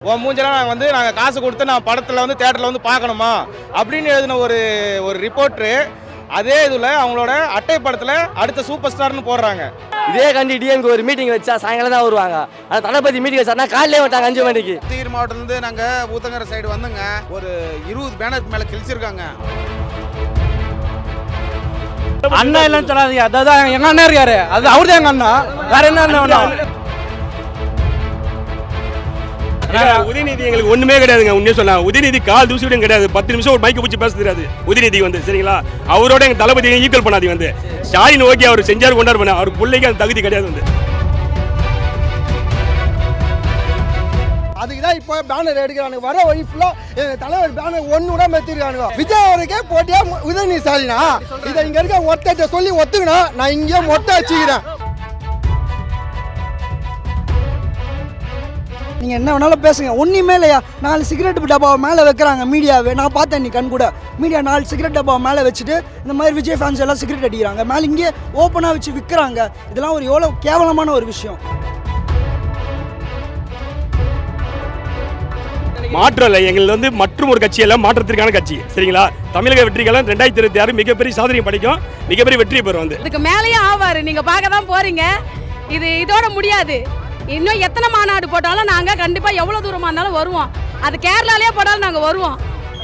உன் மூஞ்செல்லாம் நாங்கள் வந்து நாங்கள் காசு கொடுத்து நான் படத்தில் வந்து தேட்டரில் வந்து பார்க்கணுமா அப்படின்னு எழுதின ஒரு ஒரு ரிப்போர்ட்ரு அதே இதில் அவங்களோட அட்டை படத்தில் அடுத்த சூப்பர் ஸ்டார்னு போடுறாங்க இதே கண்டி டிஎம்க்கு ஒரு மீட்டிங் வச்சா சாயங்காலம் தான் வருவாங்க ஆனால் தளபதி மீட்டிங் வச்சாருன்னா காலையிலே வந்துட்டாங்க அஞ்சு மணிக்கு தீர் மாவட்டத்துலேருந்து நாங்கள் ஊத்தங்கரை சைடு வந்துங்க ஒரு இருபது பேனர் மேலே கிழிச்சிருக்காங்க அண்ணா இல்லைன்னு சொல்லாதீங்க அதான் எங்க அண்ணா இருக்காரு அது அவர் தான் எங்க அண்ணா வேற என்ன அண்ணா வேணும் உதயநிதி எங்களுக்கு ஒண்ணுமே கிடையாதுங்க உண்மையை சொன்னா உதயநிதி கால் தூசி கூட கிடையாது பத்து நிமிஷம் ஒரு மைக்க பிடிச்சி பேச தெரியாது உதயநிதி வந்து சரிங்களா அவரோட எங்க தளபதியை ஈக்குவல் பண்ணாதீங்க வந்து ஸ்டாலின் ஓகே அவர் செஞ்சாரு கொண்டாரு பண்ண அவர் பிள்ளைக்கு அந்த தகுதி கிடையாது வந்து அதுக்கு தான் இப்போ பேனர் எடுக்கிறானுங்க வர வழி ஃபுல்லாக தலைவர் பேனர் ஒன்று விட மெத்திருக்கானுங்க விஜய் அவருக்கே போட்டியா மு- உதயநிதி ஸ்டாலினா இதை இங்கே இருக்க ஒத்தத்தை சொல்லி ஒத்துக்கணும் நான் இங்கேயே மொட்டை வச்சுக்கிறேன் நீங்கள் என்ன வேணாலும் பேசுங்க ஒன்றுமே இல்லையா நாலு சிகரெட் டப்பாவை மேலே வைக்கிறாங்க மீடியாவே நான் பார்த்தேன் நீ கண் கூட மீடியா நாலு சிகரெட் டப்பாவை மேலே வச்சுட்டு இந்த மாதிரி விஜய் ஃபேன்ஸ் எல்லாம் சிகரெட் அடிக்கிறாங்க மேலே இங்கே ஓப்பனாக வச்சு விற்கிறாங்க இதெல்லாம் ஒரு எவ்வளோ கேவலமான ஒரு விஷயம் மாற்றம் இல்லை எங்களுக்கு வந்து மற்றும் ஒரு கட்சி எல்லாம் மாற்றத்திற்கான கட்சி சரிங்களா தமிழக வெற்றிகளும் ரெண்டாயிரத்தி இருபத்தி ஆறு மிகப்பெரிய சாதனை படிக்கும் மிகப்பெரிய வெற்றி பெறும் வந்து இதுக்கு மேலேயும் ஆவாரு நீங்க பார்க்க தான் போறீங்க இது இதோட முடியாது இன்னும் எத்தனை மாநாடு போட்டாலும் நாங்க கண்டிப்பா எவ்வளவு தூரமா இருந்தாலும் வருவோம் அது கேரளாலயே போட்டாலும் நாங்க வருவோம்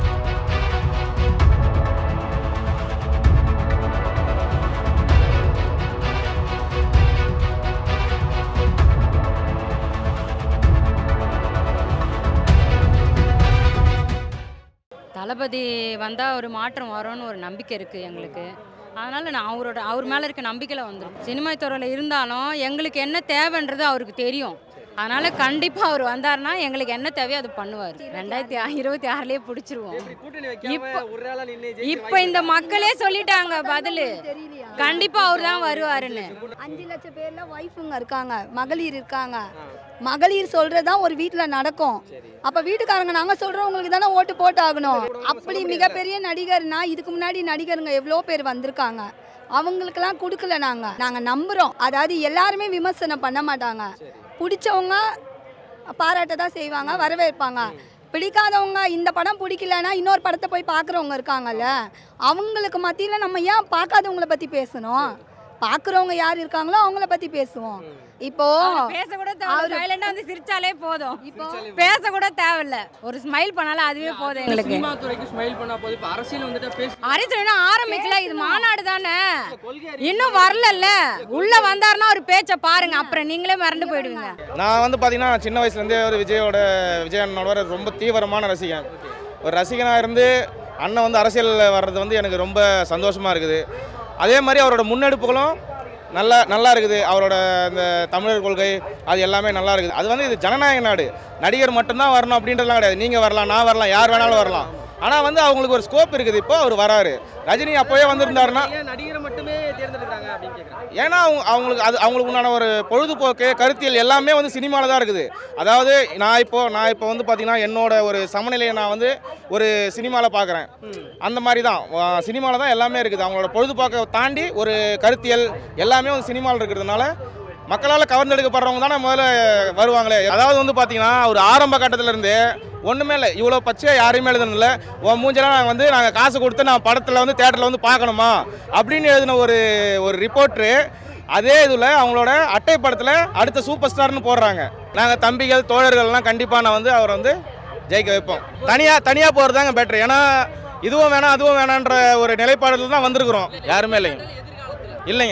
தளபதி வந்தால் ஒரு மாற்றம் வரும்னு ஒரு நம்பிக்கை இருக்குது எங்களுக்கு அதனால் நான் அவரோட அவர் மேலே இருக்க நம்பிக்கையில் வந்துடும் சினிமா துறையில் இருந்தாலும் எங்களுக்கு என்ன தேவைன்றது அவருக்கு தெரியும் அதனால் கண்டிப்பாக அவர் வந்தாருன்னா எங்களுக்கு என்ன தேவையோ அது பண்ணுவார் ரெண்டாயிரத்தி இருபத்தி ஆறுலேயே பிடிச்சிருவோம் இப்போ இப்போ இந்த மக்களே சொல்லிட்டாங்க பதில் கண்டிப்பாக அவர் தான் வருவாருன்னு அஞ்சு லட்சம் பேர்ல ஒய்ஃபுங்க இருக்காங்க மகளிர் இருக்காங்க மகளிர் சொல்றதுதான் ஒரு வீட்ல நடக்கும் அப்ப வீட்டுக்காரங்க நாங்க சொல்றவங்களுக்கு தானே ஓட்டு போட்டு ஆகணும் அப்படி மிகப்பெரிய நடிகர்னா இதுக்கு முன்னாடி நடிகருங்க எவ்வளோ பேர் வந்திருக்காங்க அவங்களுக்கெல்லாம் கொடுக்கல நாங்க நாங்க நம்புறோம் அதாவது எல்லாருமே விமர்சனம் பண்ண மாட்டாங்க பிடிச்சவங்க பாராட்ட தான் செய்வாங்க வரவேற்பாங்க பிடிக்காதவங்க இந்த படம் பிடிக்கலன்னா இன்னொரு படத்தை போய் பார்க்குறவங்க இருக்காங்கல்ல அவங்களுக்கு மத்தியில் நம்ம ஏன் பார்க்காதவங்கள பற்றி பேசணும் பார்க்குறவங்க யார் இருக்காங்களோ அவங்கள பற்றி பேசுவோம் இப்போ பேச கூட தேவையில்ல சைலண்டாக வந்து சிரிச்சாலே போதும் இப்போ பேச கூட தேவையில்ல ஒரு ஸ்மைல் பண்ணாலும் அதுவே போதும் எங்களுக்கு சினிமா துறைக்கு ஸ்மைல் பண்ணா போது இப்போ அரசியல் வந்துட்டு பேசி அரசியல் இன்னும் ஆரம்பிக்கல இது மாநாடு தானே இன்னும் வரலல்ல உள்ள வந்தாருன்னா ஒரு பேச்சை பாருங்க அப்புறம் நீங்களே மறந்து போயிடுவீங்க நான் வந்து பார்த்தீங்கன்னா சின்ன வயசுலேருந்தே ஒரு விஜயோட விஜய் அண்ணனோட ரொம்ப தீவிரமான ரசிகன் ஒரு ரசிகனாக இருந்து அண்ணன் வந்து அரசியலில் வர்றது வந்து எனக்கு ரொம்ப சந்தோஷமாக இருக்குது அதே மாதிரி அவரோட முன்னெடுப்புகளும் நல்லா நல்லா இருக்குது அவரோட இந்த தமிழர் கொள்கை அது எல்லாமே நல்லா இருக்குது அது வந்து இது ஜனநாயக நாடு நடிகர் மட்டும்தான் வரணும் அப்படின்றதுலாம் கிடையாது நீங்கள் வரலாம் நான் வரலாம் யார் வேணாலும் வரலாம் ஆனால் வந்து அவங்களுக்கு ஒரு ஸ்கோப் இருக்குது இப்போ அவர் வராரு ரஜினி அப்போவே வந்திருந்தாருன்னா ஏன் நடிகரை மட்டுமே தேர்ந்தெடுக்கிறாங்க அப்படின்னு கேட்குறேன் ஏன்னா அவங்க அவங்களுக்கு அது அவங்களுக்கு உண்டான ஒரு பொழுதுபோக்கு கருத்தியல் எல்லாமே வந்து சினிமாவில் தான் இருக்குது அதாவது நான் இப்போ நான் இப்போ வந்து பார்த்தீங்கன்னா என்னோட ஒரு சமநிலையை நான் வந்து ஒரு சினிமாவில் பார்க்குறேன் அந்த மாதிரி தான் சினிமாவில் தான் எல்லாமே இருக்குது அவங்களோட பொழுதுபோக்கை தாண்டி ஒரு கருத்தியல் எல்லாமே வந்து சினிமாவில் இருக்கிறதுனால மக்களால் கவர்ந்தெடுக்கப்படுறவங்க தானே முதல்ல வருவாங்களே அதாவது வந்து பார்த்தீங்கன்னா ஒரு ஆரம்ப கட்டத்துல இருந்து ஒன்றுமே இல்லை இவ்வளோ பச்சையாக யாரையுமே எழுதணும்ல உன் மூஞ்செல்லாம் நாங்கள் வந்து நாங்கள் காசு கொடுத்து நான் படத்தில் வந்து தேட்டரில் வந்து பார்க்கணுமா அப்படின்னு எழுதின ஒரு ஒரு ரிப்போர்ட்ரு அதே இதில் அவங்களோட அட்டை படத்தில் அடுத்த சூப்பர் ஸ்டார்னு போடுறாங்க நாங்கள் தம்பிகள் தோழர்கள்லாம் கண்டிப்பாக நான் வந்து அவரை வந்து ஜெயிக்க வைப்போம் தனியாக தனியாக போகிறது தாங்க பெட்ரு ஏன்னா இதுவும் வேணாம் அதுவும் வேணான்ற ஒரு நிலைப்பாடுல தான் வந்திருக்கிறோம் யாருமே இல்லைங்க இல்லைங்க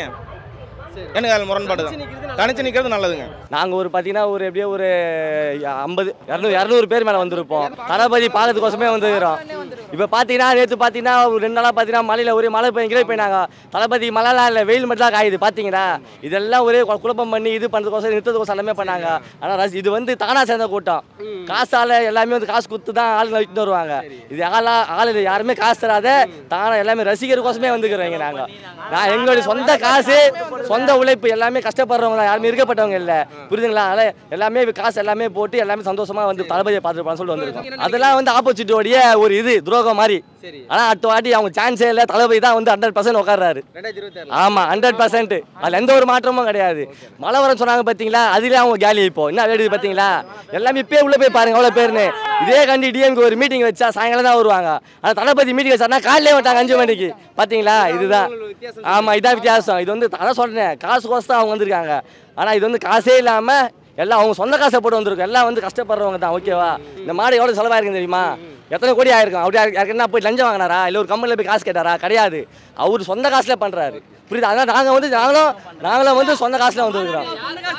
எனக்கு அதில் முரண்பாடு தான் தனிச்சு நிற்கிறது நல்லதுங்க நாங்கள் ஒரு பார்த்தீங்கன்னா ஒரு எப்படியோ ஒரு ஐம்பது இரநூறு இரநூறு பேர் மேலே வந்திருப்போம் தளபதி பார்க்கறதுக்கோசமே வந்துக்கிறோம் இப்போ பார்த்தீங்கன்னா நேற்று பார்த்தீங்கன்னா ஒரு ரெண்டு நாளாக பார்த்தீங்கன்னா மலையில் ஒரே மழை பெய்ய போயினாங்க தளபதி மழைலாம் இல்லை வெயில் மட்டும் தான் காயுது பார்த்தீங்கன்னா இதெல்லாம் ஒரே கு- குழப்பம் பண்ணி இது பண்ணுறதுக்கோசம் நிறுத்ததுக்கோசம் எல்லாமே பண்ணாங்க ஆனால் ரசி இது வந்து தானா சேர்ந்த கூட்டம் காசால் எல்லாமே வந்து காசு கொடுத்து தான் ஆளுங்களை விட்டு வருவாங்க இது ஆளா ஆள் இல்லை யாருமே காசு தராத தானா எல்லாமே ரசிகருக்கோசமே வந்துக்கிறோங்க நாங்கள் நான் எங்களுடைய சொந்த காசு சொந்த உழைப்பு எல்லாமே கஷ்டப்படுறவங்க தான் யாருமே இருக்கப்பட்டவங்க இல்லை புரியுதுங்களா அதனால் எல்லாமே காசு எல்லாமே போட்டு எல்லாமே சந்தோஷமா வந்து தளபதியை பார்த்துருப்பான்னு சொல்லிட்டு வந்திருக்கோம் அதெல்லாம் வந்து ஆப்போசிட்டோடைய ஒரு இது துரோகம் துரோகம் மாதிரி சரி ஆனால் அடுத்த வாட்டி அவங்க சான்ஸே இல்லை தளபதி தான் வந்து ஹண்ட்ரட் பர்சன்ட் உட்கார்றாரு ரெண்டாயிரத்தி இருபத்தி ஆமாம் ஹண்ட்ரட் பர்சன்ட் அதில் எந்த ஒரு மாற்றமும் கிடையாது மழை வரும் சொன்னாங்க பார்த்தீங்களா அதுலேயே அவங்க கேலி இப்போ என்ன வேடுது பார்த்தீங்களா எல்லாமே இப்பயே உள்ளே போய் பாருங்க எவ்வளோ பேர்னு இதே கண்டி டிஎம்க்கு ஒரு மீட்டிங் வச்சா சாயங்காலம் தான் வருவாங்க ஆனால் தளபதி மீட்டிங் வச்சாருன்னா காலையிலே வந்துட்டாங்க அஞ்சு மணிக்கு பார்த்தீங்களா இதுதான் ஆமாம் இதான் வித்தியாசம் இது வந்து அதான் சொல்கிறேன் காசு கோசம் தான் அவங்க வந்திருக்காங்க ஆனால் இது வந்து காசே இல்லாமல் எல்லாம் அவங்க சொந்த காசை போட்டு வந்திருக்கும் எல்லாம் வந்து கஷ்டப்படுறவங்க தான் ஓகேவா இந்த மாடு எவ்வளோ செலவாயிருக்கும் தெரியுமா எத்தனை கோடி ஆயிருக்கும் அப்படி யாருக்கு என்ன போய் லஞ்சம் வாங்கினாரா இல்லை ஒரு கம்பெனியில் போய் காசு கேட்டாரா கிடையாது அவர் சொந்த காசுல பண்ணுறாரு புரியுது அதான் நாங்கள் வந்து நாங்களும் நாங்களும் வந்து சொந்த காசுல வந்துருக்குறோம்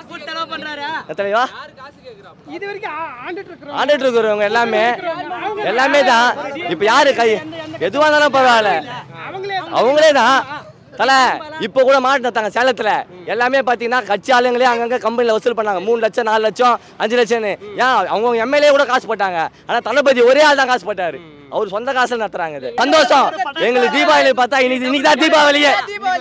எத்தனைவா இது வரைக்கும் ஆண்டுட்டு இருக்கிறோம் ஆண்டுட்டு இருக்கிறவங்க எல்லாமே எல்லாமே தான் இப்போ யாரு கை எதுவாக இருந்தாலும் பரவாயில்ல அவங்களே தான் தல இப்போ கூட மாட்டு நட்டாங்க சேலத்தில் எல்லாமே பார்த்தீங்கன்னா கட்சி ஆளுங்களே அங்கங்கே கம்பெனியில் வசூல் பண்ணாங்க மூணு லட்சம் நாலு லட்சம் அஞ்சு லட்சம்னு ஏன் அவங்க எம்எல்ஏ கூட காசு போட்டாங்க ஆனால் தளபதி ஒரே ஆள் தான் காசு போட்டாரு அவர் சொந்த காசுல நடத்துறாங்க இது சந்தோஷம் எங்களுக்கு தீபாவளி பார்த்தா இன்னைக்கு இன்னைக்கு தான் தீபாவளியே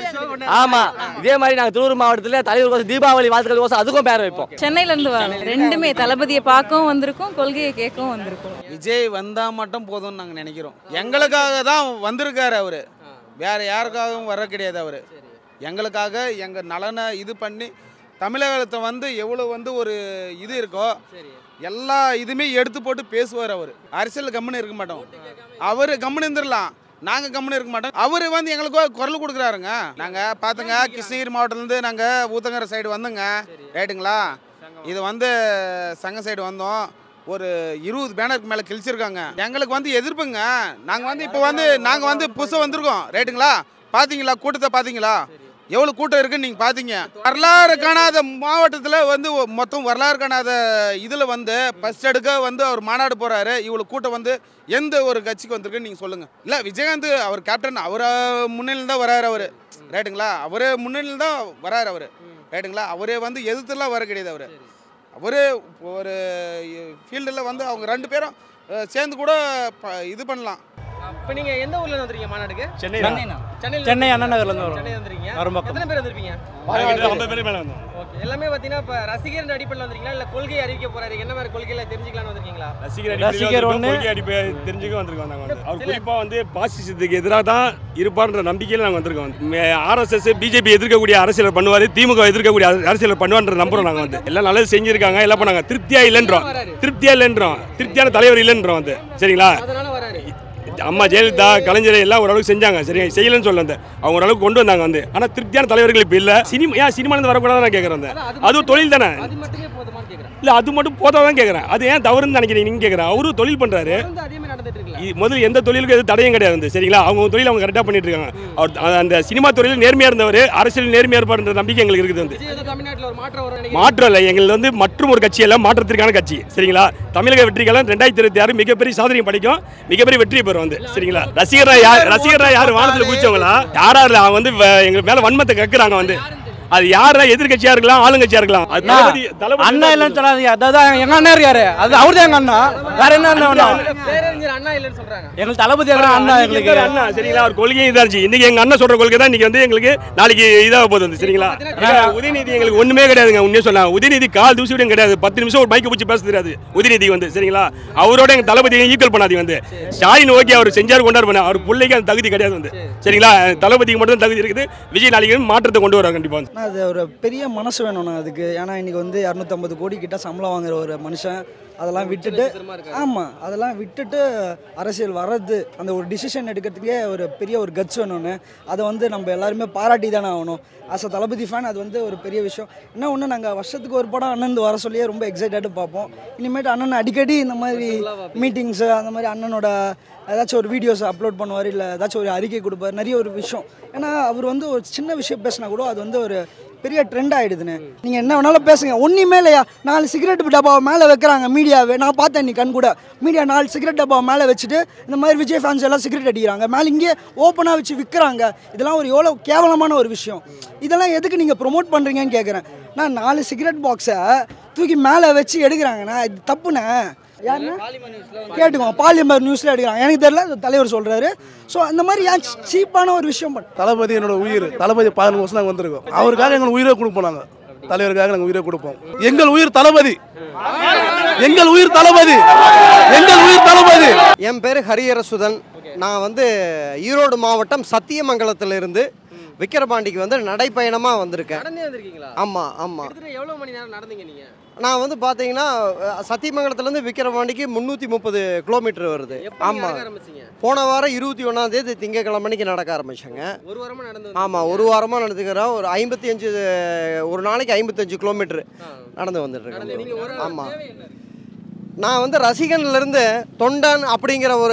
ஆமா இதே மாதிரி நாங்கள் திருவூர் மாவட்டத்தில் தலைவர் கோசம் தீபாவளி வாழ்த்துக்கள் கோசம் அதுக்கும் பேர் வைப்போம் சென்னையில இருந்து வரோம் ரெண்டுமே தளபதியை பார்க்கவும் வந்திருக்கோம் கொள்கையை கேட்கவும் வந்திருக்கோம் விஜய் வந்தா மட்டும் போதும்னு நாங்கள் நினைக்கிறோம் எங்களுக்காக தான் வந்திருக்காரு அவரு வேற யாருக்காகவும் வர கிடையாது அவரு எங்களுக்காக எங்க நலனை இது பண்ணி தமிழகத்தை வந்து எவ்வளோ வந்து ஒரு இது இருக்கோ எல்லா இதுவுமே எடுத்து போட்டு பேசுவார் அவர் அரசியல் கம்முன்னு இருக்க மாட்டோம் அவர் கம்முன்னு இருந்துடலாம் நாங்கள் கம்முன்னு இருக்க மாட்டோம் அவர் வந்து எங்களுக்கு குரல் கொடுக்குறாருங்க நாங்கள் பார்த்துங்க கிருஷ்ணகிரி மாவட்டத்துலேருந்து நாங்கள் ஊத்தங்கரை சைடு வந்தோங்க ரைட்டுங்களா இது வந்து சங்க சைடு வந்தோம் ஒரு இருபது பேனருக்கு மேலே கிழிச்சிருக்காங்க எங்களுக்கு வந்து எதிர்ப்புங்க நாங்கள் வந்து இப்போ வந்து நாங்கள் வந்து புதுசாக வந்திருக்கோம் ரைட்டுங்களா பார்த்தீங்களா கூட்டத்தை பார்த்தீங்களா எவ்வளோ கூட்டம் இருக்குன்னு நீங்கள் பார்த்தீங்க வரலாறு காணாத மாவட்டத்தில் வந்து ஒ- மொத்தம் வரலாறு காணாத இதில் வந்து ஃபஸ்ட் எடுக்க வந்து அவர் மாநாடு போகிறாரு இவ்வளோ கூட்டம் வந்து எந்த ஒரு கட்சிக்கு வந்திருக்குன்னு நீங்கள் சொல்லுங்கள் இல்லை விஜயகாந்த் அவர் கேப்டன் அவர் முன்னிலையில் தான் வராரு அவர் ரைட்டுங்களா அவரே முன்னிலையில் தான் வராரு அவர் ரைட்டுங்களா அவரே வந்து எதிர்த்துலாம் வர கிடையாது அவர் அவரே ஒரு ஃபீல்டில் வந்து அவங்க ரெண்டு பேரும் அஹ், சேர்ந்து கூட ப- இது பண்ணலாம் இப்போ நீங்க எந்த ஊர்ல இருந்து வந்திருக்கீங்க மாநாடுக்கு சென்னை சென்னையில சென்னை அண்ணா நகர்ல இருந்து வரோம். சென்னை வந்திருக்கீங்க வரும் பக்கம். எத்தனை பேர் வந்திருப்பீங்க ஐம்பது பேர் மேலே வந்தோம் ஓகே எல்லாமே பாத்தீங்கன்னா இப்ப ரசிகர் அடிப்படையில் வந்திருக்கீங்களா இல்ல கொள்கை அறிவிக்க போறாரு என்ன மாதிரி கொள்கையில தெரிஞ்சுக்கலாம்னு வந்திருக்கீங்களா ரசிகர் ரசிகர் ஒண்ணு. கொள்கை அடிப்பை தெரிஞ்சுக்க வந்திருக்கோம் நாங்கள் வந்து அவர் குறிப்பாக வந்து பாசிசத்துக்கு எதிராக தான் இருப்பார்ன்ற நம்பிக்கையில் நாங்கள் வந்திருக்கோம் ஆர்எஸ்எஸ் பிஜேபி எதிர்க்கக்கூடிய அரசியல் பண்ணுவார் திமுக எதிர்க்கக்கூடிய அரசியல் பண்ணுவான்ற நம்புறோம் நாங்கள் வந்து எல்லாம் நல்லது செஞ்சிருக்காங்க எல்லாம் பண்ணாங்க திருப்தியா இல்லைன்றோம் திருப்தியா இல்லைன்றோம் திருப்தியான தலைவர் இல்லைன்றோம் வந்து சரிங்களா அதனால வராரு அம்மா ஜெயலலிதா கலைஞர் எல்லாம் ஓரளவுக்கு செஞ்சாங்க சரி செய்யலன்னு சொல்ல வந்து அவங்க ஓரளவுக்கு கொண்டு வந்தாங்க வந்து ஆனால் திருப்தியான தலைவர்கள் இப்போ இல்லை சினிமா ஏன் சினிமாலேருந்து வரக்கூடாது நான் கேட்குறேன் வந்து அதுவும் தொழில் தானே அது மட்டுமே போதுமான்னு கேக்குறேன் இல்லை அது மட்டும் போதாதான் கேட்குறேன் அது ஏன் தவறுன்னு நினைக்கிறீங்க நீங்கள் கேட்குறேன் அவரும் தொழில் பண்ணுறாரு வந்து அதே மாதிரி நடந்துட்டு இருக்குல்ல இ- முதல்ல எந்த தொழிலுக்கும் எது தடையும் கிடையாது வந்து சரிங்களா அவங்க தொழில் அவங்க கரெக்டாக பண்ணிட்டு இருக்காங்க அவர் அ- அந்த சினிமா துறையில் நேர்மையாக இருந்தவர் அரசியல் நேர்மையாக இருப்பார்ன்ற நம்பிக்கை எங்களுக்கு இருக்குது வந்து விஜய் வந்து தமிழ்நாட்டுல ஒரு மாற்றம் வரும் நினைக்கிறீங்க மாற்றம் இல்லை எங்களுக்கு வந்து மற்றும் ஒரு கட்சி எல்லாம் மாற்றத்திற்கான கட்சி சரிங்களா தமிழக வெற்றிகளும் ரெண்டாயிரத்தி இருபத்தி ஆறு மிகப்பெரிய சாதனை படைக்கும் மிகப்பெரிய வெற்றி பெறும் வந்து சரிங்களா ரசிகரா யார் ரசிகரா யார் வானத்தில் குதிச்சவங்களா யாரா இல்லை அவங்க வந்து வ- எங்களுக்கு மேல வன்மத்தை கக்குறாங்க வந்து அது யாரா எதிர்கட்சியா இருக்கலாம் ஆளுங்கட்சியா இருக்கலாம் அது தளபதி தளபதி அண்ணா இல்லைன்னு சொல்லாதீங்க அதான் எங்க அண்ணா இருக்காரு அது அவர் தான் எங்க அண்ணா வேற என்ன அண்ணா வேணும் பேரறிஞர் அண்ணா இல்லைன்னு சொல்றாங்க எங்களுக்கு தளபதி அண்ணா அண்ணா அன்னைக்கு எங்களுக்கு இருந்தாரு அண்ணா சரிங்களா அவர் கொள்கையும் இதா இருந்துச்சு இன்னைக்கு எங்க அண்ணன் சொல்ற கொள்கை தான் இன்னைக்கு வந்து எங்களுக்கு நாளைக்கு இதாக போகுது வந்து சரிங்களா ஏன்னா உதயநிதி எங்களுக்கு ஒண்ணுமே கிடையாதுங்க உண்மையே சொன்னா உதயநிதி கால் தூசி விட கிடையாது பத்து நிமிஷம் ஒரு மைக்க பிடிச்சி பேச தெரியாது உதயநிதி வந்து சரிங்களா அவரோட எங்க தளபதி ஈக்குவல் பண்ணாதீங்க வந்து ஸ்டாலின் ஓகே அவர் செஞ்சார் கொண்டாரு பண்ண அவர் பிள்ளைக்கு அந்த தகுதி கிடையாது வந்து சரிங்களா தளபதிக்கு மட்டும் தான் தகுதி இருக்குது விஜய் நாளைக்கு வந்து மாற்றத்தை கொண்டு வர கண்டிப்பா வந்து ஆனால் அது ஒரு பெரிய மனசு வேணும்ண்ணா அதுக்கு ஏன்னா இன்னைக்கு வந்து இரநூத்தம்பது கோடி கிட்ட சம்பளம் வாங்குற ஒரு மனுஷன் அதெல்லாம் விட்டுட்டு ஆமாம் அதெல்லாம் விட்டுட்டு அரசியல் வர்றது அந்த ஒரு டிசிஷன் எடுக்கிறதுக்கே ஒரு பெரிய ஒரு கட்ஸ் வேணும்னு அதை வந்து நம்ம எல்லாருமே பாராட்டி தானே ஆகணும் ஆஸ் அ தளபதி ஃபேன் அது வந்து ஒரு பெரிய விஷயம் என்ன ஒன்று நாங்கள் வருஷத்துக்கு ஒரு படம் அண்ணன் வர சொல்லியே ரொம்ப எக்ஸைட்டடாக பார்ப்போம் இனிமேட்டு அண்ணன் அடிக்கடி இந்த மாதிரி மீட்டிங்ஸு அந்த மாதிரி அண்ணனோட ஏதாச்சும் ஒரு வீடியோஸ் அப்லோட் பண்ணுவார் இல்லை ஏதாச்சும் ஒரு அறிக்கை கொடுப்பார் நிறைய ஒரு விஷயம் ஏன்னா அவர் வந்து ஒரு சின்ன விஷயம் பேசினா கூட அது வந்து ஒரு பெரிய ட்ரெண்ட் ஆகிடுதுண்ணே நீங்கள் என்ன வேணாலும் பேசுங்க ஒன்றுமே இல்லையா நாலு சிகரெட் டப்பாவை மேலே வைக்கிறாங்க மீடியாவே நான் பார்த்தேன் நீ கண் கூட மீடியா நாலு சிகரெட் டப்பாவை மேலே வச்சுட்டு இந்த மாதிரி விஜய் ஃபேன்ஸ் எல்லாம் சிகரெட் அடிக்கிறாங்க மேலே இங்கே ஓப்பனாக வச்சு விற்கிறாங்க இதெல்லாம் ஒரு எவ்வளோ கேவலமான ஒரு விஷயம் இதெல்லாம் எதுக்கு நீங்கள் ப்ரொமோட் பண்ணுறீங்கன்னு கேட்குறேன் நான் நாலு சிகரெட் பாக்ஸை தூக்கி மேலே வச்சு எடுக்கிறாங்கண்ணா இது தப்புண்ணே யாருன்னா கேட்டுக்கோ பாலிமர் நியூஸில் எடுக்கிறாங்க எனக்கு தெரியல இது தலைவர் சொல்கிறாரு ஸோ அந்த மாதிரி ஏன் சீப்பான ஒரு விஷயம் பண்ண தளபதி என்னோட உயிர் தளபதி பதினஞ்சு வருஷம் நாங்கள் வந்திருக்கோம் அவருக்காக எங்களுக்கு உயிரை கொடுப்போம் நாங்கள் தலைவருக்காக நாங்கள் உயிரை கொடுப்போம் எங்கள் உயிர் தளபதி எங்கள் உயிர் தளபதி எங்கள் உயிர் தளபதி என் பேர் ஹரியரசுதன் நான் வந்து ஈரோடு மாவட்டம் சத்தியமங்கலத்திலிருந்து விக்கிரபாண்டிக்கு வந்து நடைப்பயணமாக வந்திருக்கேன் நடந்தே வந்திருக்கீங்களா ஆமாம் ஆமாம் கிட்டத்தட்ட எவ்வளவு மணி நேரம் நடந்தீங்க நீங்க நான் வந்து பார்த்தீங்கன்னா அஹ், சத்தியமங்கலத்துலேருந்து விக்கிரவாண்டிக்கு முந்நூற்றி முப்பது கிலோமீட்டர் வருது எப்ப நீங்க ஆமாம் நடக்க ஆரம்பிச்சீங்க போன வாரம் இருபத்தி ஒன்றாம் தேதி திங்கக்கிழமைக்கு நடக்க ஆரம்பிச்சாங்க ஒரு வாரமா நடந்து ஆமாம் ஒரு வாரமாக நடந்துக்கிறோம் ஒரு ஐம்பத்தி அஞ்சு ஒரு நாளைக்கு ஐம்பத்தஞ்சு கிலோமீட்டர் நடந்து வந்துட்டு நீங்க ஒரு இருக்கேன் ஆமாம் நான் வந்து ரசிகன்லேருந்து தொண்டன் அப்படிங்கிற ஒரு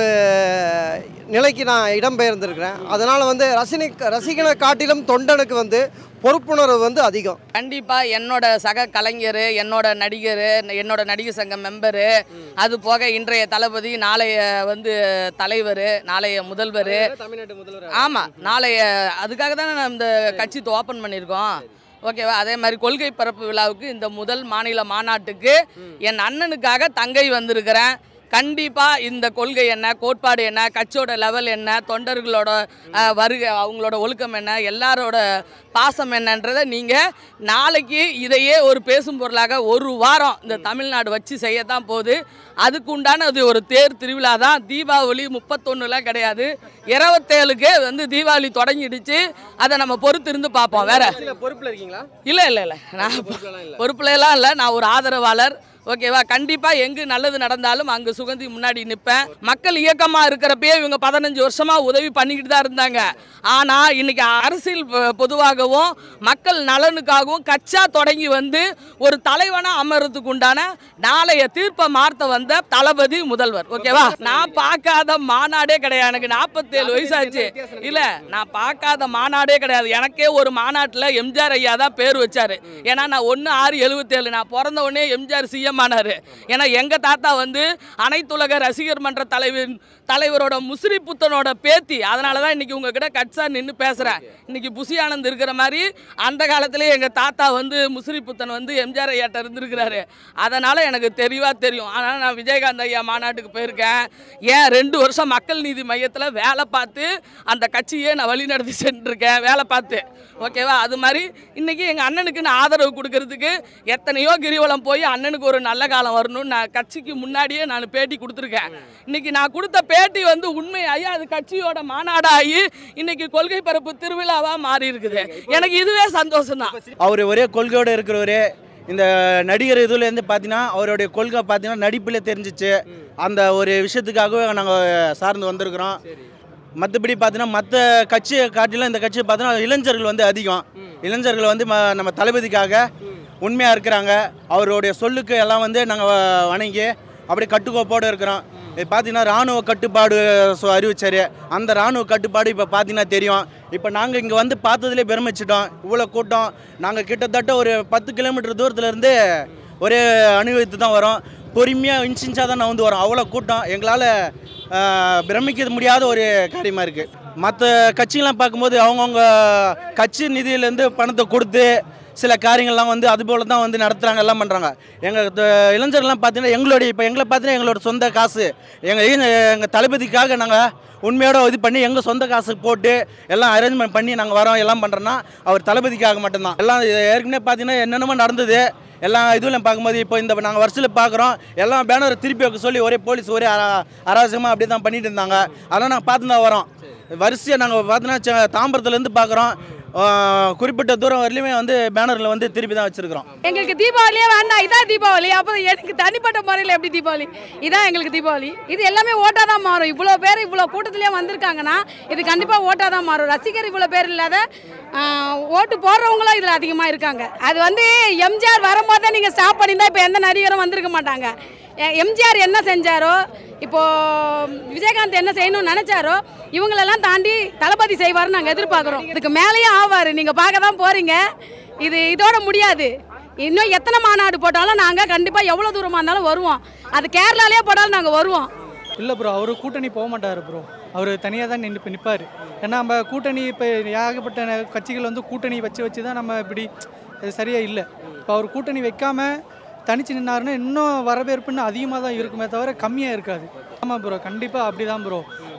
நிலைக்கு நான் இடம்பெயர்ந்திருக்கிறேன் அதனால் வந்து ரசினை ரசிகனை காட்டிலும் தொண்டனுக்கு வந்து பொறுப்புணர்வு வந்து அதிகம் கண்டிப்பாக என்னோட சக கலைஞர் என்னோட நடிகர் என்னோட நடிகர் சங்க மெம்பரு அது போக இன்றைய தளபதி நாளைய வந்து தலைவர் நாளைய முதல்வர் தமிழ்நாட்டு முதல்வர் ஆமாம் நாளைய அதுக்காக தானே நம்ம இந்த கட்சி ஓப்பன் பண்ணியிருக்கோம் ஓகேவா அதே மாதிரி கொள்கை பரப்பு விழாவுக்கு இந்த முதல் மாநில மாநாட்டுக்கு என் அண்ணனுக்காக தங்கை வந்திருக்கிறேன் கண்டிப்பாக இந்த கொள்கை என்ன கோட்பாடு என்ன கட்சியோட லெவல் என்ன தொண்டர்களோட அஹ், வருகை அவங்களோட ஒழுக்கம் என்ன எல்லாரோட பாசம் என்னன்றதை நீங்கள் நாளைக்கு இதையே ஒரு பேசும் பொருளாக ஒரு வாரம் இந்த தமிழ்நாடு வச்சு செய்யத்தான் போகுது அதுக்கு உண்டான அது ஒரு தேர் திருவிழா தான் தீபாவளி முப்பத்தொன்னுலாம் கிடையாது இருபத்தேழுக்கு வந்து தீபாவளி தொடங்கிடுச்சு அதை நம்ம பொறுத்து இருந்து பார்ப்போம் வேற கட்சியில பொறுப்புல இருக்கீங்களா இல்லை இல்லை இல்லை நான் பொறுப்புல எல்லாம் இல்லை நான் ஒரு ஆதரவாளர் ஓகேவா கண்டிப்பாக எங்கு நல்லது நடந்தாலும் அங்கே சுகந்தி முன்னாடி நிற்பேன் மக்கள் இயக்கமாக இருக்கிறப்பயே இவங்க பதினஞ்சு வருஷமாக உதவி பண்ணிக்கிட்டு தான் இருந்தாங்க ஆனால் இன்னைக்கு அரசியல் பொ- பொதுவாகவும் மக்கள் நலனுக்காகவும் கட்சா தொடங்கி வந்து ஒரு தலைவனாக அமர்றதுக்கு உண்டான நாளைய தீர்ப்பை மாற்ற வந்த தளபதி முதல்வர் ஓகேவா நான் பார்க்காத மாநாடே கிடையாது எனக்கு நாற்பத்தேழு வயசாச்சு இல்லை நான் பார்க்காத மாநாடே கிடையாது எனக்கே ஒரு மாநாட்டில் எம்ஜிஆர் ஐயா தான் பேர் வச்சாரு ஏன்னா நான் ஒன்று ஆறு எழுபத்தேழு நான் பிறந்த உடனே எம்ஜிஆர் சிஎம் ஆனார் ஏன்னா எங்கள் தாத்தா வந்து அனைத்துலக ரசிகர் மன்ற தலைவர் தலைவரோட முசிறி புத்தனோட பேத்தி அதனால தான் இன்னைக்கு உங்ககிட்ட கட்சா நின்று பேசுகிறேன் இன்னைக்கு புசி ஆனந்த் இருக்கிற மாதிரி அந்த காலத்திலே எங்கள் தாத்தா வந்து முசிறி புத்தன் வந்து எம்ஜிஆர் ஐயாட்ட இருந்திருக்கிறாரு அதனால் எனக்கு தெளிவாக தெரியும் ஆனால் நான் விஜயகாந்த் ஐயா மாநாட்டுக்கு போயிருக்கேன் ஏன் ரெண்டு வருஷம் மக்கள் நீதி மையத்தில் வேலை பார்த்து அந்த கட்சியே நான் வழிநடத்தி சென்றிருக்கேன் வேலை பார்த்து ஓகேவா அது மாதிரி இன்னைக்கு எங்கள் அண்ணனுக்கு நான் ஆதரவு கொடுக்கறதுக்கு எத்தனையோ கிரிவலம் போய் அண்ணனுக்கு ஒரு நல்ல காலம் வரணும்னு நான் கட்சிக்கு முன்னாடியே நான் பேட்டி கொடுத்துருக்கேன் இன்னைக்கு நான் கொடுத்த பேட்டி வந்து உண்மையாகி அது கட்சியோட மாநாடாகி இன்னைக்கு கொள்கை பரப்பு திருவிழாவாக மாறி இருக்குது எனக்கு இதுவே சந்தோஷம் தான் அவர் ஒரே கொள்கையோடு இருக்கிறவர் இந்த நடிகர் இதுலேருந்து பார்த்தீங்கன்னா அவருடைய கொள்கை பார்த்தீங்கன்னா நடிப்பில் தெரிஞ்சிச்சு அந்த ஒரு விஷயத்துக்காகவே நாங்கள் சார்ந்து வந்திருக்கிறோம் மற்றபடி பார்த்தீங்கன்னா மற்ற கட்சியை காட்டிலும் இந்த கட்சியை பார்த்தீங்கன்னா இளைஞர்கள் வந்து அதிகம் இளைஞர்கள் வந்து ம- நம்ம தளபதிக்காக உண்மையாக இருக்கிறாங்க அவருடைய சொல்லுக்கு எல்லாம் வந்து நாங்கள் வணங்கி அப்படி கட்டுக்கோப்போடு இருக்கிறோம் இது பார்த்தீங்கன்னா ராணுவ கட்டுப்பாடு சொ- அறிவிச்சாரு அந்த ராணுவ கட்டுப்பாடு இப்போ பார்த்தீங்கன்னா தெரியும் இப்போ நாங்கள் இங்கே வந்து பார்த்ததுலேயே பெருமிச்சிட்டோம் இவ்வளோ கூட்டம் நாங்கள் கிட்டத்தட்ட ஒரு பத்து கிலோமீட்டர் தூரத்துலேருந்து ஒரே அனுபவித்து தான் வரோம் பொறுமையாக இன்ச் இன்ச்சாக தான் நான் வந்து வரோம் அவ்வளோ கூட்டம் எங்களால் பிரமிக்க முடியாத ஒரு காரியமாக இருக்குது மற்ற கட்சிகள்லாம் பார்க்கும்போது அவங்கவுங்க கட்சி நிதியிலேருந்து பணத்தை கொடுத்து சில காரியங்கள்லாம் வந்து அது போல தான் வந்து நடத்துகிறாங்க எல்லாம் பண்ணுறாங்க எங்கள் இளைஞர்கள்லாம் பார்த்தீங்கன்னா எங்களுடைய இப்போ எங்களை பார்த்தீங்கன்னா எங்களோட சொந்த காசு எங்கள் எங்கள் தளபதிக்காக நாங்கள் உண்மையோட இது பண்ணி எங்கள் சொந்த காசு போட்டு எல்லாம் அரேஞ்ச்மெண்ட் பண்ணி நாங்கள் வரோம் எல்லாம் பண்ணுறோன்னா அவர் தளபதிக்காக மட்டும்தான் எல்லாம் இது ஏற்கனவே பார்த்தீங்கன்னா என்னென்னமோ நடந்தது எல்லாம் இதுவும் பார்க்கும்போது இப்போ இந்த நாங்கள் வருஷத்தில் பார்க்குறோம் எல்லாம் பேனர் திருப்பி வைக்க சொல்லி ஒரே போலீஸ் ஒரே அர- அராஜகமாக அப்படி தான் பண்ணிட்டு இருந்தாங்க அதெல்லாம் நாங்கள் பார்த்து தான் வரோம் வரிசையாக நாங்கள் பார்த்தீங்கன்னா தாம்பரத்துலேருந்து பார்க்குறோம் குறிப்பிட்ட தூரம் வரலையுமே வந்து பேனரில் வந்து திருப்பி தான் வச்சுருக்கிறோம் எங்களுக்கு தீபாவளியே வேண்டாம் இதான் தீபாவளி அப்போ எனக்கு தனிப்பட்ட முறையில் எப்படி தீபாவளி இதான் எங்களுக்கு தீபாவளி இது எல்லாமே ஓட்டாக தான் மாறும் இவ்வளோ பேர் இவ்வளோ கூட்டத்திலே வந்திருக்காங்கன்னா இது கண்டிப்பாக ஓட்டாக தான் மாறும் ரசிகர் இவ்வளோ பேர் இல்லாத ஆஹ், ஓட்டு போடுறவங்களும் இதில் அதிகமாக இருக்காங்க அது வந்து எம்ஜிஆர் வரும்போது தான் நீங்கள் ஸ்டாப் பண்ணியிருந்தா இப்போ எந்த நடிகரும் வந்திருக்க மாட்டாங்க எ- எம்ஜிஆர் என்ன செஞ்சாரோ இப்போ விஜயகாந்த் என்ன செய்யணும்னு நினைச்சாரோ இவங்களெல்லாம் தாண்டி தளபதி செய்வார்னு நாங்கள் எதிர்பார்க்குறோம் இதுக்கு மேலேயும் ஆவார் நீங்கள் பார்க்க தான் போகிறீங்க இது இதோட முடியாது இன்னும் எத்தனை மாநாடு போட்டாலும் நாங்கள் கண்டிப்பாக எவ்வளோ தூரமாக இருந்தாலும் வருவோம் அது கேரளாலேயே போட்டாலும் நாங்கள் வருவோம் இல்லை ப்ரோ அவர் கூட்டணி போக மாட்டார் ப்ரோ அவர் தனியாக தான் நின்று நிற்பார் ஏன்னா நம்ம கூட்டணி இப்போ ஏகப்பட்ட ந- கட்சிகள் வந்து கூட்டணி வச்சு வச்சு தான் நம்ம இப்படி அது சரியாக இல்லை இப்போ அவர் கூட்டணி வைக்காம தனிச்சு நின்னாருன்னா இன்னும் வரவேற்புன்னு அதிகமாக தான் இருக்குமே தவிர கம்மியாக இருக்காது ஆமாம் ப்ரோ கண்டிப்பாக அப்படி தான் ப்ரோ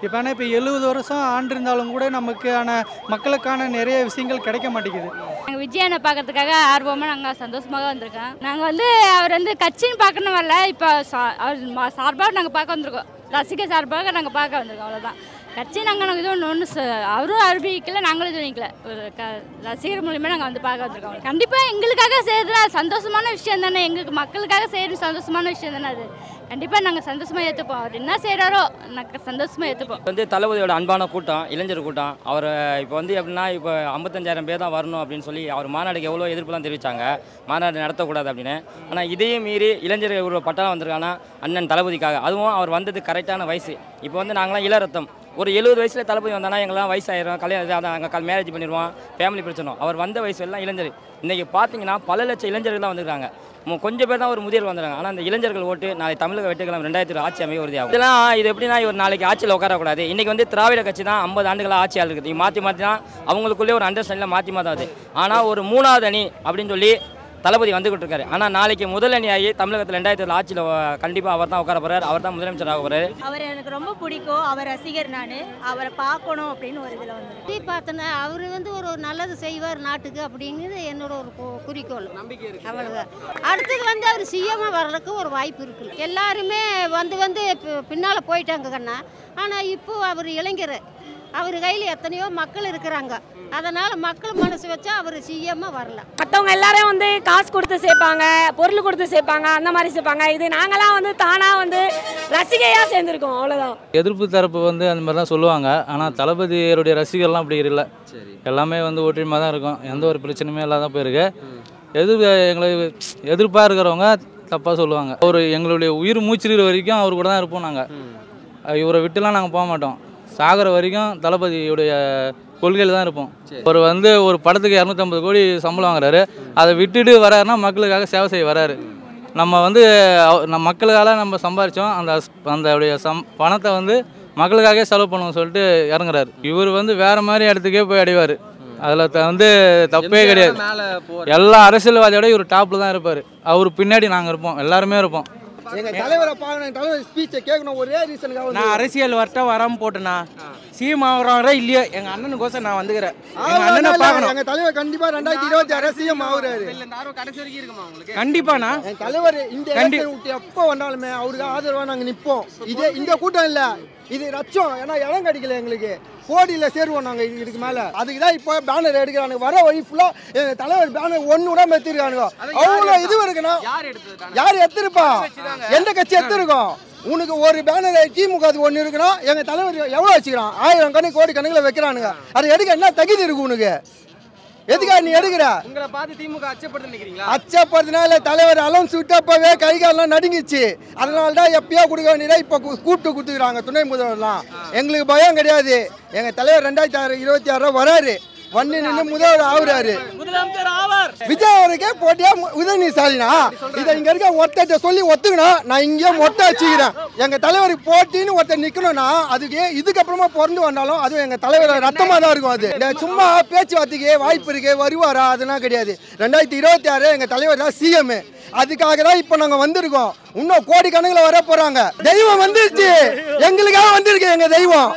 இப்போ ஆனால் இப்போ எழுபது வருஷம் ஆண்டிருந்தாலும் கூட நமக்கான மக்களுக்கான நிறைய விஷயங்கள் கிடைக்க மாட்டேங்குது நாங்கள் விஜயனை பார்க்கறதுக்காக ஆர்வமாக நாங்கள் சந்தோஷமாக வந்திருக்கோம் நாங்கள் வந்து அவர் வந்து கட்சின்னு பார்க்கணும் வரல இப்போ சா- அவர் ம- சார்பாக நாங்கள் பார்க்க வந்திருக்கோம் ரசிகர் சார்பாக நாங்கள் பார்க்க வந்திருக்கோம் அவ்வளோதான் கட்சி நாங்கள் நாங்கள் இது ஒன்று ஒன்று அவரும் அறிவிக்கல நாங்களும் இது பண்ணிக்கல ஒரு க ரசிகர் மூலியமாக நாங்கள் வந்து பார்க்க வந்திருக்கோம் கண்டிப்பாக எங்களுக்காக செய்கிறது அது சந்தோஷமான விஷயம் தானே எங்களுக்கு மக்களுக்காக செய்கிறது சந்தோஷமான விஷயம் தானே அது கண்டிப்பாக நாங்கள் சந்தோஷமாக ஏற்றுப்போம் அவர் என்ன செய்கிறாரோ நாங்கள் சந்தோஷமாக ஏற்றுப்போம் வந்து தளபதியோட அன்பான கூட்டம் இளைஞர் கூட்டம் அவர் இப்போ வந்து எப்படின்னா இப்போ ஐம்பத்தஞ்சாயிரம் பேர் தான் வரணும் அப்படின்னு சொல்லி அவர் மாநாடுக்கு எவ்வளோ எதிர்ப்புலாம் தெரிவித்தாங்க மாநாடு நடத்தக்கூடாது அப்படின்னு ஆனால் இதையும் மீறி இளைஞர் ஒரு பட்டம் வந்திருக்காங்கன்னா அண்ணன் தளபதிக்காக அதுவும் அவர் வந்தது கரெக்டான வயசு இப்போ வந்து நாங்களாம் இளரத்தம் ஒரு எழுபது வயசில் தளபதி வந்தானா எங்களாம் வயசாயிரும் கல்யாணம் அதான் நாங்கள் மேரேஜ் பண்ணிடுவோம் ஃபேமிலி பிரச்சனை அவர் வந்த வயசு எல்லாம் இளைஞர் இன்றைக்கி பார்த்தீங்கன்னா பல லட்சம் இளைஞர்கள் தான் வந்திருக்காங்க மு- கொஞ்சம் பேர் தான் ஒரு முதியவர் வந்துருக்காங்க ஆனால் அந்த இளைஞர்கள் ஓட்டு நாளை தமிழக வெட்டுக்கிழமை ரெண்டாயிரத்தி ஆட்சி அமைய உறுதியாகும் இதெல்லாம் இது எப்படின்னா இவர் நாளைக்கு ஆட்சியில் உட்காரக்கூடாது இன்றைக்கி வந்து திராவிட கட்சி தான் ஐம்பது ஆண்டுகளாக ஆட்சியாளர் இருக்குது இது மாற்றி மாற்றி தான் அவங்களுக்குள்ளே ஒரு அண்டர்ஸ்டாண்டில் மாற்றி மாற்றி வருது ஆனால் ஒரு மூணாவது அணி அப்படின்னு சொல்லி தளபதி வந்துகிட்டு இருக்காரு ஆனால் நாளைக்கு முதல் அணியாகி தமிழகத்தில் ரெண்டாயிரத்தி ஆட்சியில் கண்டிப்பாக அவர் தான் உட்கார போகிறார் அவர் தான் முதலமைச்சர் ஆக போகிறாரு அவர் எனக்கு ரொம்ப பிடிக்கும் அவர் ரசிகர் நான் அவரை பார்க்கணும் அப்படின்னு ஒரு இதில் வந்து எப்படி பார்த்தேன்னா அவர் வந்து ஒரு நல்லது செய்வார் நாட்டுக்கு அப்படிங்கிறது என்னோட ஒரு கு- குறிக்கோள் நம்பிக்கை இருக்கு அவ்வளோதான் அடுத்தது வந்து அவர் சிஎம்மாக வர்றதுக்கு ஒரு வாய்ப்பு இருக்குது எல்லாருமே வந்து வந்து பின்னால் போயிட்டாங்க கண்ணா ஆனால் இப்போ அவர் இளைஞர் அவர் கையில் எத்தனையோ மக்கள் இருக்கிறாங்க அதனால் மக்கள் மனசு வச்சா அவர் சிஎம்மாக வரலாம் மற்றவங்க எல்லாரும் வந்து காசு கொடுத்து சேர்ப்பாங்க பொருள் கொடுத்து சேர்ப்பாங்க அந்த மாதிரி சேர்ப்பாங்க இது நாங்களாம் வந்து தானாக வந்து ரசிகையாக சேர்ந்துருக்கோம் அவ்வளோதான் எதிர்ப்பு தரப்பு வந்து அந்த மாதிரி தான் சொல்லுவாங்க ஆனால் தளபதியருடைய ரசிகர்லாம் அப்படி இல்லை எல்லாமே வந்து ஒற்றுமையாக தான் இருக்கும் எந்த ஒரு பிரச்சனையுமே இல்லாத போயிருக்கு எதிர் எங்களுக்கு எதிர்ப்பாக இருக்கிறவங்க தப்பாக சொல்லுவாங்க ஒரு எங்களுடைய உயிர் மூச்சிருக்கிற வரைக்கும் அவர் கூட தான் இருப்போம் நாங்கள் இவரை விட்டுலாம் நாங்கள் போக மாட்டோம் சாகிற வரைக்கும் தளபதியுடைய கொள்கையில் தான் இருப்போம் அவர் வந்து ஒரு படத்துக்கு இரநூத்தம்பது கோடி சம்பளம் வாங்குறாரு அதை விட்டுட்டு வராருன்னா மக்களுக்காக சேவை செய்ய வராரு நம்ம வந்து அவ- நம்ம மக்களுக்காக நம்ம சம்பாரித்தோம் அந்த ஸ்- அந்த உடைய சம் பணத்தை வந்து மக்களுக்காகவே செலவு பண்ணுவோம் சொல்லிட்டு இறங்குறாரு இவர் வந்து வேற மாதிரி இடத்துக்கே போய் அடைவார் அதில் த வந்து தப்பே கிடையாது மேல போற எல்லா அரசியல்வாதியோட இவர் டாப்பில் தான் இருப்பார் அவர் பின்னாடி நாங்கள் இருப்போம் எல்லாருமே இருப்போம் எங்க தலைவரை பார்க்கணும் தலைவர் ஸ்பீச்சை கேட்கணும் ஒரே ரீசனுக்காக நான் வந்து அரசியல் வரட்ட வராமல் போட்டேனா சிஎம் ஆகுறாரோ இல்லையோ எங்கள் அண்ணனுக்கோசம் நான் வந்துக்கிறேன் எங்கள் ஆமா, அண்ணனை இல்ல, பார்க்கணும் எங்க தலைவர் கண்டிப்பா ரெண்டாயிரத்தி இருபத்தி ஆறு சிஎம் ஆகுறாரு இல்ல இந்த ஆர்வம் கடைசி வரைக்கும் இருக்குமா உங்களுக்கு கண்டிப்பாண்ணா என் தலைவர் இந்த கண்டி- எலெக்ஷன் விட்டு எப்போ வந்தாலுமே அவருக்கு ஆதரவா நாங்க நிப்போம் இதே இந்த கூட்டம் இல்ல இது ரச்சம் ஏன்னா இடம் கிடைக்கல எங்களுக்கு கோடியில சேருவோம் நாங்க இது- இதுக்கு மேல அதுக்கு தான் இப்போ பேனர் எடுக்கிறானுங்க வர வழி ஃபுல்லா எங்க தலைவர் பேனர் ஒண்ணு கூட மெத்திருக்கானுங்க அவ்வளோ இது இருக்குன்னா யார் எடுத்தது யார் எடுத்திருப்பா எந்த கட்சி எடுத்திருக்கோம் உனக்கு ஒரு பேனர் திமுக அது ஒன்று இருக்குன்னா எங்க தலைவர் எவ்வளோ வச்சுக்கிறான் ஆயிரம் கணக்கு கோடி கணக்கில் வைக்கிறானுங்க அதை எடுக்க என்ன தகுதி இருக்கு உனக்கு எதுக்கா நீ எடுக்கிற உங்களை பார்த்து திமுக அச்சப்படுத்து நினைக்கிறீங்களா அச்சப்படுறதுனால தலைவர் அலௌன்ஸ் விட்டப்பவே கை காலெல்லாம் நடுங்கிச்சு அதனால தான் எப்பயோ கொடுக்க வேண்டியதா இப்போ கூ- கூப்பிட்டு கொடுத்துக்கிறாங்க துணை முதல்வர்லாம் எங்களுக்கு பயம் கிடையாது எங்க தலைவர் ரெண்டாயிரத்தி ஆறு இருபத்தி ஆறு வராரு வந்து நின்று முதல்வர் ஆகுறாரு முதலமைச்சர் ஆவார் விஜய் அவருக்கே போட்டியா மு- உதயநிதி ஸ்டாலினா இதை இங்க இருக்க ஒருத்தர்ட்ட சொல்லி ஒத்துக்கணும் நான் இங்கேயே மொட்டை வச்சுக்கிறேன் எங்க தலைவருக்கு போட்டின்னு ஒருத்தர் நிக்கணும்னா அதுக்கு இதுக்கப்புறமா பிறந்து வந்தாலும் அதுவும் எங்க தலைவர் ரத்தமா தான் இருக்கும் அது இந்த சும்மா பேச்சுவார்த்தைக்கு வாய்ப்பு இருக்கு வருவாரா அதெல்லாம் கிடையாது ரெண்டாயிரத்தி இருபத்தி ஆறு எங்க தலைவர் தான் சிஎம் அதுக்காக தான் இப்போ நாங்க வந்திருக்கோம் இன்னும் கோடி கணக்கில் வர போறாங்க தெய்வம் வந்துருச்சு எங்களுக்காக வந்திருக்கு எங்க தெய்வம்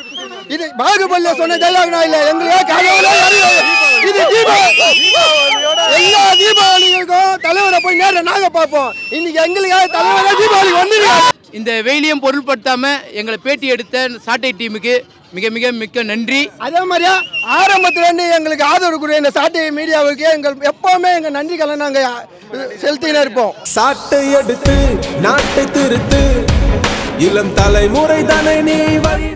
இது பாகுபலிய சொன்ன டைலாக் நான் இல்ல எங்களுக்காக கடவுளே வருவாரு. இது தீபாவளி எல்லா தீபாவளிகளுக்கும் தலைவரை போய் நேரில் நாங்க பார்ப்போம் இன்னைக்கு எங்களுக்காக தலைவரே தீபாவளி வந்துருக்காங்க இந்த வெயிலையும் பொருள்படுத்தாம எங்களை பேட்டி எடுத்த சாட்டை டீமுக்கு மிக மிக மிக்க நன்றி அதே மாதிரியா ஆரம்பத்துல இருந்து எங்களுக்கு ஆதரவு கொடுத்த இந்த சாட்டை மீடியாவுக்கு எங்கள் எப்பவுமே எங்க நன்றிகளை நாங்க செலுத்தினே இருப்போம் சாட்டை எடுத்து நாட்டை திருத்து இளம் தலைமுறை தானே நீ வழி